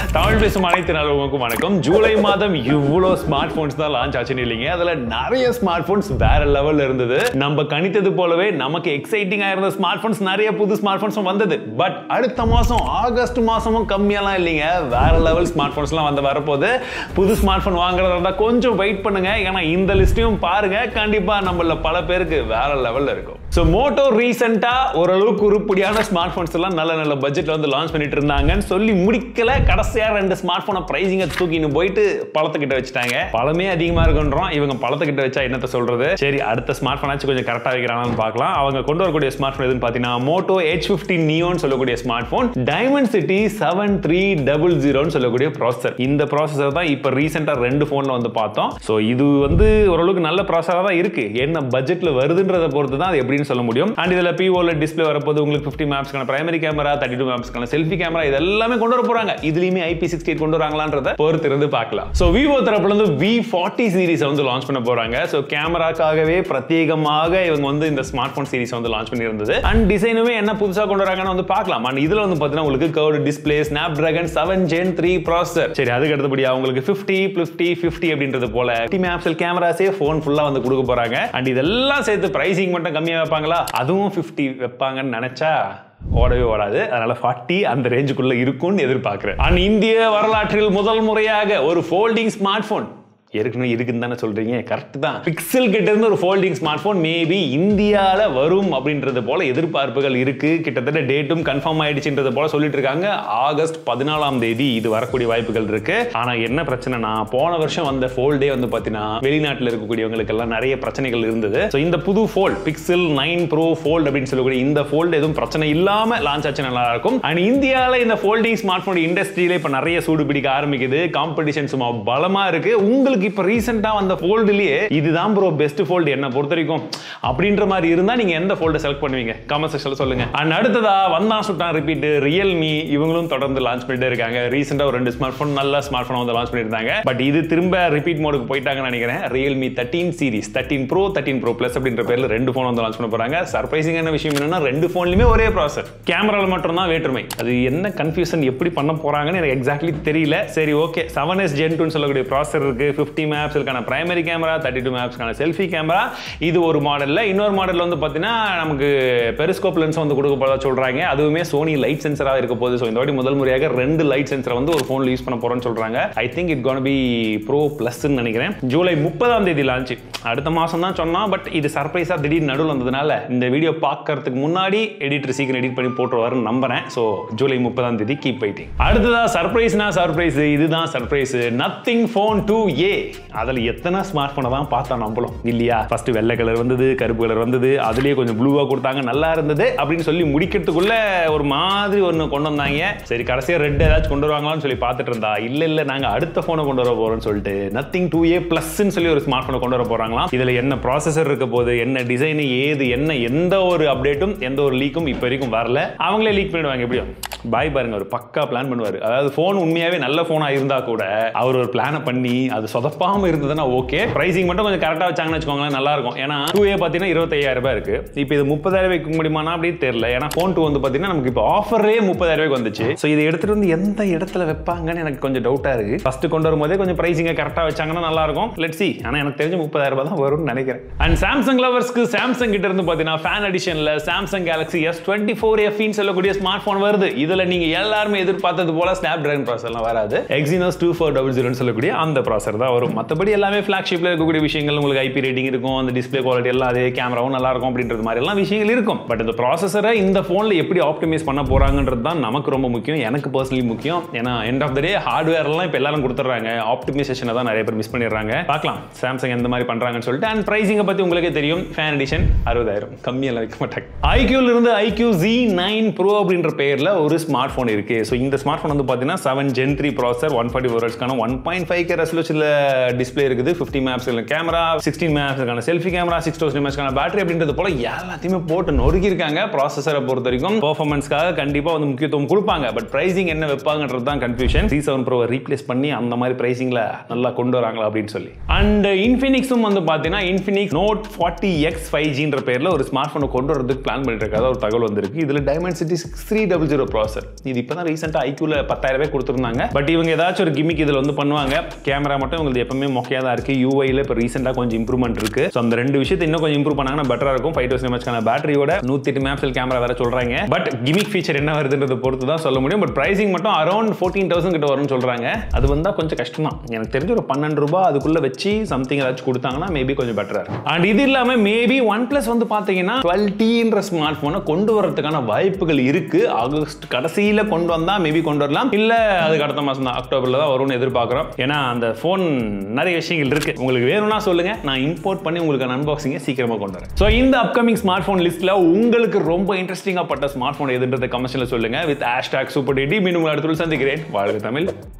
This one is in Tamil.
தமிழ் பேசும் அனைத்து நல்லவங்களுக்கும் வணக்கம் ஜூலை மாதம் இவ்வளோ ஸ்மார்ட் போன்ஸ் தான் லான்ச் ஆச்சுன்னு இல்லைங்க அதுல நிறைய ஸ்மார்ட் போன்ஸ் வேற லெவல்ல இருந்தது நம்ம கணித்தது போலவே நமக்கு எக்ஸைட்டிங்கா இருந்த ஸ்மார்ட் போன்ஸ் நிறைய புது ஸ்மார்ட் போன்ஸும் வந்தது பட் அடுத்த மாசம் ஆகஸ்ட் மாசமும் கம்மியெல்லாம் இல்லைங்க வேற லெவல் ஸ்மார்ட் போன்ஸ்லாம் வந்து வரப்போகுது புது ஸ்மார்ட் போன் வாங்குறதா இருந்தா கொஞ்சம் வெயிட் பண்ணுங்க ஏன்னா இந்த லிஸ்ட்டையும் பாருங்க கண்டிப்பா நம்மள பல பேருக்கு வேற லெவல்ல இருக்கும் ஸோ மோட்டோ ரீசெண்டா ஓரளவுக்கு உருப்படியான ஸ்மார்ட் போன்ஸ் எல்லாம் நல்ல நல்ல பட்ஜெட்ல வந்து லான்ச் பண்ணிட்டு இருந்தாங்கன்னு சொல்லி முடிக்கல கடைசியா ரெண்டு ஸ்மார்ட் போனை பிரைசிங்க தூக்கின்னு போயிட்டு பழத்துக்கிட்ட வச்சுட்டாங்க பழமே அதிகமா இருக்குன்றோம் இவங்க பழத்துக்கிட்ட வச்சா என்னத்த சொல்றது சரி அடுத்த ஸ்மார்ட் போனாச்சும் கொஞ்சம் கரெக்டா வைக்கிறாங்கன்னு பார்க்கலாம் அவங்க கொண்டு வரக்கூடிய ஸ்மார்ட் போன் எதுன்னு பார்த்தீங்கன்னா மோட்டோ ஹெச் ஃபிஃப்டி நியோன்னு சொல்லக்கூடிய smart phone Dimensity seven three double ஜீரோன்னு சொல்லக்கூடிய ப்ராசஸர் இந்த ப்ராசஸர் தான் இப்போ ரீசெண்டாக ரெண்டு ஃபோனில் வந்து பார்த்தோம் ஸோ இது வந்து ஓரளவுக்கு நல்ல ப்ராசஸராக தான் இருக்கு என்ன பட்ஜெட்டில் வருதுன்றதை பொறுத்து தான் அது எப்படின்னு சொல்ல முடியும் அண்ட் இதில் பிஓல டிஸ்பிளே வரப்போது உங்களுக்கு ஃபிஃப்டி மேப்ஸ்க்கான பிரைமரி கேமரா தேர்ட்டி டூ மேப்ஸ்க்கான செல்ஃபி கேமரா இது எல்லாமே கொண்டு வர போறாங்க இதுலயுமே ஐபி சிக்ஸ்டி கொண்டு வராங்களான்றத பொறுத்து இருந்து பார்க்கலாம் ஸோ விவோ தரப்புல இருந்து வி ஃபார்ட்டி சீரிஸ் வந்து லான்ச் பண்ண போறாங்க ஸோ கேமராக்காகவே பிரத்யேகமாக இவங்க வந்து இந்த ஸ்மார்ட் போன் சீரிஸ் வந்து லான்ச் பண்ணியிருந்தது அண்ட் டிசைனுமே என்ன புதுசாக கொண்டு வராங்கன்னு வந்து பார்க்கலாம் அண்ட் இதுல வந்து பார்த்தீங்கன்னா உங்களுக்கு curve display Snapdragon seven gen three processor சரி அதுக்கு அடுத்தபடியா உங்களுக்கு ஃபிஃப்டி ஃபிஃப்டி ஃபிஃப்டி அப்படின்றது போல ஃபிஃப்டி மேப்சல் கேமராஸே ஃபோன் ஃபுல்லாக வந்து கொடுக்க போறாங்க அண்ட் இதெல்லாம் சேர்த்து பிரைசிங் மட்டும் கம்மியாக வைப்பாங்களா அதுவும் ஃபிஃப்டி வைப்பாங்கன்னு நினைச்சா ஓடவே ஓடாது அதனால ஃபார்ட்டி அந்த ரேஞ்சுக்குள்ள இருக்கும்னு எதிர்பார்க்கிறேன் அண்ட் இந்திய வரலாற்றில் முதல் முறையாக ஒரு ஃபோல்டிங் ஸ்மார்ட் போன் ஏற்கனவே இருக்குன்னு தானே சொல்றீங்க கரெக்ட் தான் பிக்சல் கிட்ட இருந்து ஒரு ஃபோல்டிங் ஸ்மார்ட் போன் மேபி இந்தியால வரும் அப்படின்றது போல எதிர்பார்ப்புகள் இருக்கு கிட்டத்தட்ட டேட்டும் கன்ஃபார்ம் ஆயிடுச்சுன்றது போல சொல்லிட்டு இருக்காங்க ஆகஸ்ட் பதினாலாம் தேதி இது வரக்கூடிய வாய்ப்புகள் இருக்கு ஆனா என்ன பிரச்சனைனா போன வருஷம் வந்த ஃபோல்டே வந்து பாத்தீங்கன்னா வெளிநாட்டில் இருக்கக்கூடியவங்களுக்கு எல்லாம் நிறைய பிரச்சனைகள் இருந்தது ஸோ இந்த புது fold Pixel nine Pro Fold அப்படின்னு சொல்லக்கூடிய இந்த ஃபோல்டு எதுவும் பிரச்சனை இல்லாம லான்ச் ஆச்சு நல்லா இருக்கும் அண்ட் இந்தியாவில் இந்த ஃபோல்டிங் ஸ்மார்ட் போன் இண்டஸ்ட்ரியில இப்போ நிறைய சூடு பிடிக்க ஆரம்பிக்குது காம்படிஷன் சும்மா பலமா இருக்கு உங்களுக்கு இப்போ ரீசெண்டா வந்த ஃபோல்டுலயே இதுதான் ப்ரோ பெஸ்ட் ஃபோல்டு என்ன பொறுத்த வரைக்கும் அப்படின்ற மாதிரி இருந்தா நீங்க எந்த ஃபோல்டை செலக்ட் பண்ணுவீங்க கமெண்ட் செக்ஷன்ல சொல்லுங்க அண்ட் அடுத்ததா வந்தா சுட்டான் ரிப்பீட் ரியல்மி இவங்களும் தொடர்ந்து லான்ச் பண்ணிட்டே இருக்காங்க ரீசெண்டா ஒரு ரெண்டு ஸ்மார்ட் போன் நல்ல ஸ்மார்ட் போன் வந்து லான்ச் பண்ணியிருந்தாங்க பட் இது திரும்ப ரிப்பீட் மோடுக்கு போயிட்டாங்கன்னு நினைக்கிறேன் Realme thirteen series thirteen pro thirteen pro plus அப்படின்ற பேர்ல ரெண்டு ஃபோன் வந்து லான்ச் பண்ண போறாங்க சர்ப்ரைசிங்கான விஷயம் என்னன்னா ரெண்டு ஃபோன்லயுமே ஒரே ப்ராசர் கேமரால மட்டும் தான் வேற்றுமை அது என்ன கன்ஃபியூஷன் எப்படி பண்ண போறாங்கன்னு எனக்கு எக்ஸாக்ட்லி தெரியல சரி ஓகே செவன் எஸ் ஜென் டூன்னு சொல்லக்கூடிய ப்ராசர் இருக்கு ஃபிஃப்டி மேப்ஸ்க்கான பிரைமரி கேமரா தேர்ட்டி டூ மேப்ஸ்க்கான செல்ஃபி கேமரா இது ஒரு மாடல்ல இன்னொரு மாடல் வந்து பார்த்தீங்கன்னா நமக்கு பெரிஸ்கோப் லென்ஸ் வந்து கொடுக்க போறதா சொல்றாங்க அதுவுமே சோனி லைட் சென்சராக இருக்க போகுது ஸோ இந்த வாட்டி முதல் முறையாக ரெண்டு லைட் சென்சரை வந்து ஒரு ஃபோனில் யூஸ் பண்ண போறோம்னு சொல்றாங்க I think it gonna be pro ப்ளஸ்ன்னு நினைக்கிறேன் ஜூலை முப்பதாம் தேதி லான்ச் அடுத்த மாசம் தான் சொன்னோம் பட் இது சர்ப்ரைஸா திடீர்னு நடுவில் வந்ததுனால இந்த வீடியோ பார்க்கறதுக்கு முன்னாடி எடிட்டர் சீக்கிரம் எடிட் பண்ணி போட்டுருவாருன்னு நம்புறேன் ஸோ ஜூலை முப்பதாம் தேதி கீப் வெயிட்டிங் அடுத்ததா சர்ப்ரைஸ்னா சர்ப்ரைஸ் இதுதான் surprise Nothing phone two A அதில் எத்தனை ஸ்மார்ட் ஃபோனை தான் பார்த்தோம் நம்மளும் இல்லையா ஃபர்ஸ்ட் வெள்ளை கலர் வந்தது கருப்பு கலர் வந்தது அதுலயே கொஞ்சம் ப்ளூவா கொடுத்தாங்க நல்லா இருந்தது அப்படின்னு சொல்லி முடிக்கிறதுக்குள்ள ஒரு மாதிரி ஒன்று கொண்டு வந்தாங்க சரி கடைசியாக ரெட் ஏதாச்சும் கொண்டு வருவாங்களான்னு சொல்லி பார்த்துட்டு இருந்தா இல்ல இல்ல நாங்க அடுத்த ஃபோனை கொண்டு வர போறோம்னு சொல்லிட்டு நத்திங் டூ ஏ பிளஸ்ன்னு சொல்லி ஒரு ஸ்மார்ட் ஃபோனை கொண்டு வர போறாங்களாம் இதுல என்ன ப்ராசஸர் இருக்க போது என்ன டிசைன் ஏது என்ன எந்த ஒரு அப்டேட்டும் எந்த ஒரு லீக்கும் இப்போ வரைக்கும் வரல அவங்களே லீக் பண்ணிடுவாங்க எப்படியும் பாய் பாருங்க ஒரு பக்கா பிளான் பண்ணுவார் அதாவது ஃபோன் உண்மையாவே நல்ல ஃபோனா இருந்தா கூட அவர் ஒரு பிளானை பண்ணி அது சொதப்பாம இருந்ததுன்னா ஓகே பிரைசிங் மட்டும் கொஞ்சம் கரெக்டாக வச்சாங்கன்னு வச்சுக்கோங்களேன் நல்லா இருக்கும் ஏன்னா டூ ஏ பார்த்தீங்கன்னா இருபத்தையாயிரம் ரூபாய் இருக்கு இப்போ இது முப்பதாயிரம் வைக்க முடியுமானா அப்படின்னு தெரியல ஏன்னா ஃபோன் டூ வந்து பார்த்தீங்கன்னா நமக்கு இப்போ ஆஃபர்லேயே முப்பதாயிரம் ரூபாய்க்கு வந்துச்சு ஸோ இதை எடுத்துட்டு வந்து எந்த இடத்துல வைப்பாங்கன்னு எனக்கு கொஞ்சம் டவுட்டா இருக்கு ஃபர்ஸ்ட் கொண்டு வரும்போதே கொஞ்சம் பிரைசிங்கை கரெக்டாக வச்சாங்கன்னா நல்லா இருக்கும் லெட் சி ஆனால் எனக்கு தெரிஞ்சு முப்பதாயிரம் ரூபாய் தான் வரும்னு நினைக்கிறேன் அண்ட் சாம்சங் லவர்ஸ்க்கு சாம்சங் கிட்ட இருந்து பார்த்தீங்கன்னா ஃபேன் அடிஷனில் Samsung Galaxy S twenty four எஃப்னு சொல்லக்கூடிய ஸ்மார்ட் ஃபோன் வருது இதில் நீங்க எல்லாருமே எதிர்பார்த்தது போல ஸ்னாப் டிராகன் ப்ராசர்லாம் வராது எக்ஸினோஸ் டூ ஃபோர் டபுள் ஜீரோன்னு சொல்லக்கூடிய அந்த ப்ராசர் தான் வரும் மற்றபடி எல்லாமே ஃபிளாக்ஷிப்ல இருக்கக்கூடிய விஷயங்கள் உங்களுக்கு ஐபி ரேட்டிங் இருக்கும் அந்த டிஸ்பிளே குவாலிட்டி எல்லாம் அதே கேமராவும் நல்லா இருக்கும் அப்படின்றது மாதிரி எல்லாம் விஷயங்கள் இருக்கும் பட் இந்த ப்ராசஸரை இந்த ஃபோனில் எப்படி ஆப்டிமைஸ் பண்ண போறாங்கன்றது தான் நமக்கு ரொம்ப முக்கியம் எனக்கு பர்சனலி முக்கியம் ஏன்னா எண்ட் ஆஃப் த டே ஹார்ட்வேர்லாம் இப்போ எல்லாரும் கொடுத்துட்றாங்க ஆப்டிமைசேஷனை தான் நிறைய பேர் மிஸ் பண்ணிடுறாங்க பார்க்கலாம் சாம்சங் எந்த மாதிரி பண்றாங்கன்னு சொல்லிட்டு அண்ட் பிரைசிங்கை பத்தி உங்களுக்கே தெரியும் ஃபேன் எடிஷன் அறுபதாயிரம் கம்மியெல்லாம் வைக்க மாட்டாங்க ஐக்யூல இருந்து ஐக்யூ ஜி நைன் ப்ரோ அப்படின்ற பேர்ல ஒரு ஸ்மார்ட் ஃபோன் இருக்கு ஸோ இந்த ஸ்மார்ட் ஃபோன் வந்து பார்த்தீங்கன்னா seven gen three processor one forty four ஹர்ட்ஸ்க்கான ஒன் பாயிண்ட் ஃபைவ் கே ரெசல்யூஷனில் டிஸ்பிளே இருக்குது ஃபிஃப்டி மேப்ஸ் கேமரா சிக்ஸ்டீன் மேப்ஸ்க்கான செல்ஃபி கேமரா சிக்ஸ் தௌசண்ட் மேப்ஸ்க்கான பேட்டரி அப்படின்றது போல எல்லாத்தையுமே போட்டு நொறுக்கி இருக்காங்க ப்ராசஸரை பொறுத்த வரைக்கும் பெர்ஃபார்மன்ஸ்க்காக கண்டிப்பாக வந்து முக்கியத்துவம் கொடுப்பாங்க பட் பிரைசிங் என்ன வைப்பாங்கன்றது தான் கன்ஃபியூஷன் சி செவன் ப்ரோவை ரீப்ளேஸ் பண்ணி அந்த மாதிரி பிரைசிங்ல நல்லா கொண்டு வராங்களா அப்படின்னு சொல்லி அண்ட் இன்ஃபினிக்ஸும் வந்து பார்த்தீங்கன்னா Infinix note forty X five ஜின்ற பேரில் ஒரு ஸ்மார்ட் ஃபோனை கொண்டு வரதுக்கு பிளான் பண்ணிட்டு இருக்காத ஒரு தகவல் வந்திருக்கு இதில் Dimensity six three double zero processor processor இது இப்போ தான் ரீசெண்டாக ஐக்யூவில் பத்தாயிரம் ரூபாய் கொடுத்துருந்தாங்க பட் இவங்க ஏதாச்சும் ஒரு கிமிக் இதில் வந்து பண்ணுவாங்க கேமரா மட்டும் உங்களுக்கு எப்பவுமே மொக்கையாக தான் இருக்குது யூஐயில் இப்போ ரீசெண்டாக கொஞ்சம் இம்ப்ரூவ்மெண்ட் இருக்கு ஸோ அந்த ரெண்டு விஷயத்தை இன்னும் கொஞ்சம் இம்ப்ரூவ் பண்ணாங்கன்னா பெட்டராக இருக்கும் ஃபைவ் தௌசண்ட் எம்எச்க்கான பேட்டரியோட நூற்றி எட்டு மேப்சல் கேமரா வேற சொல்கிறாங்க பட் கிமிக் ஃபீச்சர் என்ன வருதுன்றதை பொறுத்து தான் சொல்ல முடியும் பட் ப்ரைசிங் மட்டும் அரௌண்ட் ஃபோர்டீன் தௌசண்ட் கிட்ட வரும்னு சொல்கிறாங்க அது வந்தால் கொஞ்சம் கஷ்டம் தான் எனக்கு தெரிஞ்ச ஒரு பன்னெண்டு ரூபாய் அதுக்குள்ளே வச்சு சம்திங் ஏதாச்சும் கொடுத்தாங்கன்னா மேபி கொஞ்சம் பெட்டராக இருக்கும் அண்ட் இது இல்லாமல் மேபி ஒன் ப்ளஸ் வந்து பார்த்தீங்கன்னா டுவெல் டீன்ற ஸ்மார்ட் ஃபோனை கொண்டு வரதுக்கான வாய்ப்புகள் இருக்கு ஆகஸ்ட் கடைசியில் கொண்டு வந்தால் மேபி கொண்டு வரலாம் இல்லை அதுக்கு அடுத்த மாதம் தான் அக்டோபரில் தான் வரும்னு எதிர்பார்க்குறோம் ஏன்னா அந்த ஃபோன் நிறைய விஷயங்கள் இருக்கு உங்களுக்கு வேணும்னா சொல்லுங்க நான் இம்போர்ட் பண்ணி உங்களுக்கு அன்பாக்சிங்கை சீக்கிரமாக கொண்டு வரேன் ஸோ இந்த அப்கமிங் ஸ்மார்ட் ஃபோன் லிஸ்ட்டில் உங்களுக்கு ரொம்ப இன்ட்ரெஸ்டிங்காக பட்ட ஸ்மார்ட் ஃபோன் எதுன்றதை கமெண்ட்ஸில் சொல்லுங்க வித் ஹேஷ்டாக் சூப்பர் டேடி மீண்டும் உங்களை அடுத்த சந்திக்கிறேன் வாழ்க தமிழ்